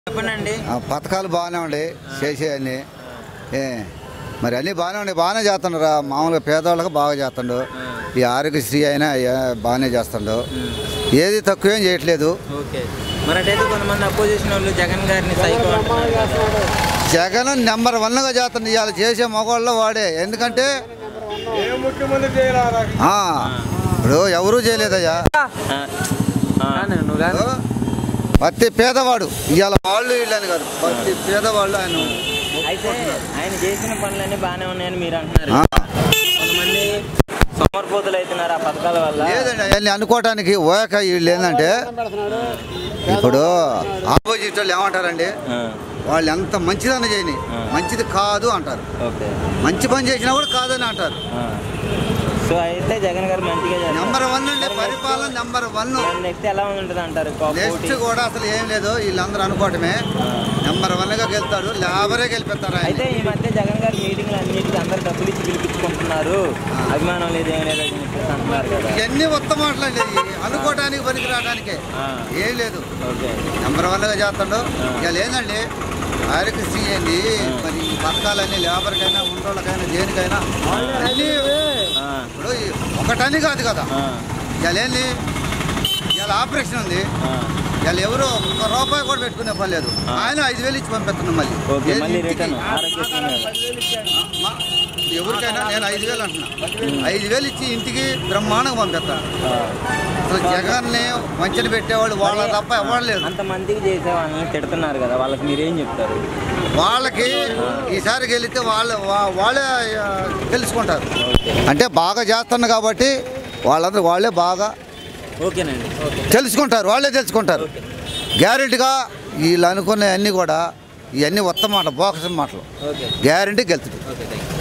చెప్పండి ఆ, పథకాలు బాగానే ఉండే చేసేయన్ని ఏ మరి అన్నీ బాగానే ఉండే బాగానే చేస్తుండ్రు మామూలుగా పేదవాళ్ళకి బాగా చేస్తుండు ఈ ఆరోగ్యశ్రీ అయినా అయ్యా బాగానే చేస్తుండు ఏది తక్కువ ఏం చేయట్లేదు ఓకే మరి అటైతే కొంతమంది అపోజిషన్ వాళ్ళు జగన్ గారిని సైకో అంటున్నారు కదా. జగన్ నెంబర్ వన్గా చేస్తుంది ఇవాళ చేసే మగవాళ్ళు వాడే ఎందుకంటే ఆ, ఇప్పుడు ఎవరూ చేయలేదయ్యా ఆ, ఆ, ఓ, ప్రతి పేదవాడు ఇవాళ వాళ్ళు వీళ్ళని కాదు ప్రతి పేదవాళ్ళు ఆయన అయితే ఆయన చేసిన పనులన్నీ బాగానే ఉన్నాయని మీరు అంటున్నారు ఆ, కొంతమంది సోమరిపోతులు అవుతున్నారు ఆ పథకాల వల్ల లేదండి అవన్నీ అనుకోవటానికి ఓయక వీళ్ళు ఏంటంటే ఇప్పుడు ఆపోజిట్ వాళ్ళు ఏమంటారండి ఆ, వాళ్ళు ఎంత మంచిదని చేయని ఆ. మంచిది కాదు అంటారు ఓకే మంచి పని చేసినా కూడా కాదని అంటారు ఆ. సో అయితే జగన్ గారు మంచిగా నెంబర్ వన్ అండి పరిపాలన నెంబర్ వన్ నెక్స్ట్ ఎలా ఉంటుంది అంటారు పో- నెక్స్ట్ పోటీ. కూడా అసలు ఏం లేదు వీళ్ళందరూ అనుకోవటమే ఆ. నెంబర్ వన్ గా గెలుతాడు లేబరే గెలిపిస్తారు ఆయన అయితే ఈ మధ్య జగన్ గారు మీటింగ్లు అన్నిటికీ అందరు డబ్బులు ఇచ్చి పిలిపించుకుంటున్నారు అభిమానం లేదు ఏం లేదు అని చెప్పేసి అంటున్నారు కదా ఇవన్నీ ఉత్తమ మాటలండి ఇవి. అనుకోవటానికి పనికి రావడానికి ఆ, ఏం లేదు ఓకే నెంబర్ వన్ గా చేస్తాడు ఆ. ఇక లేదండి ఆరోగ్యశ్రీ ఏంది మరి ఈ పథకాలన్నీ లేబర్కైనా ఉండోళ్ళకైనా దేనికైనా అన్నీ ఆ, ఇప్పుడు ఈ ఒకటని కాదు కదా ఆ, ఇవాళ ఏంది ఇవాళ ఆపరేషన్ ఉంది ఆ. ఇవాళ ఎవరు ఒక్క రూపాయి కూడా పెట్టుకునే పని లేదు ఆ. ఆయన ఐదు వేలు ఇచ్చి పంపిస్తున్నాం మళ్ళీ ఓకే ఏది మళ్ళీ ఇంటికి? రిటర్న్ ఆరోగ్యశ్రీ మీద. మా- ఎవరికైనా నేను ఐదు వేలు అంటున్నా ఐదు వేలు ఇచ్చి ఇంటికి బ్రహ్మాండంగా పంపిస్తా ఆ. అసలు జగన్ని మంచిని పెట్టేవాళ్ళు వాళ్ళ తప్ప ఎవరు లేదు అంతమందికి చేసే వాళ్ళని తిడుతున్నారు కదా వాళ్ళకి మీరేం చెప్తారు వాళ్ళకి ఈసారి గెలిస్తే వాళ్ళ వా- వాళ్ళే ఆ, తెలుసుకుంటారు ఓకే అంటే బాగా చేస్తున్నా కాబట్టి వాళ్ళందరూ వాళ్ళే బాగా ఓకేనండి ఓకే తెలుసుకుంటారు వాళ్ళే తెలుసుకుంటారు గ్యారెంటీగా వీళ్ళు అనుకునే అన్నీ కూడా ఇవన్నీ ఉత్తమ మాటలు బోకసం మాటలు ఓకే గ్యారెంటీ గెలుతుంది ఓకే థ్యాంక్ యూ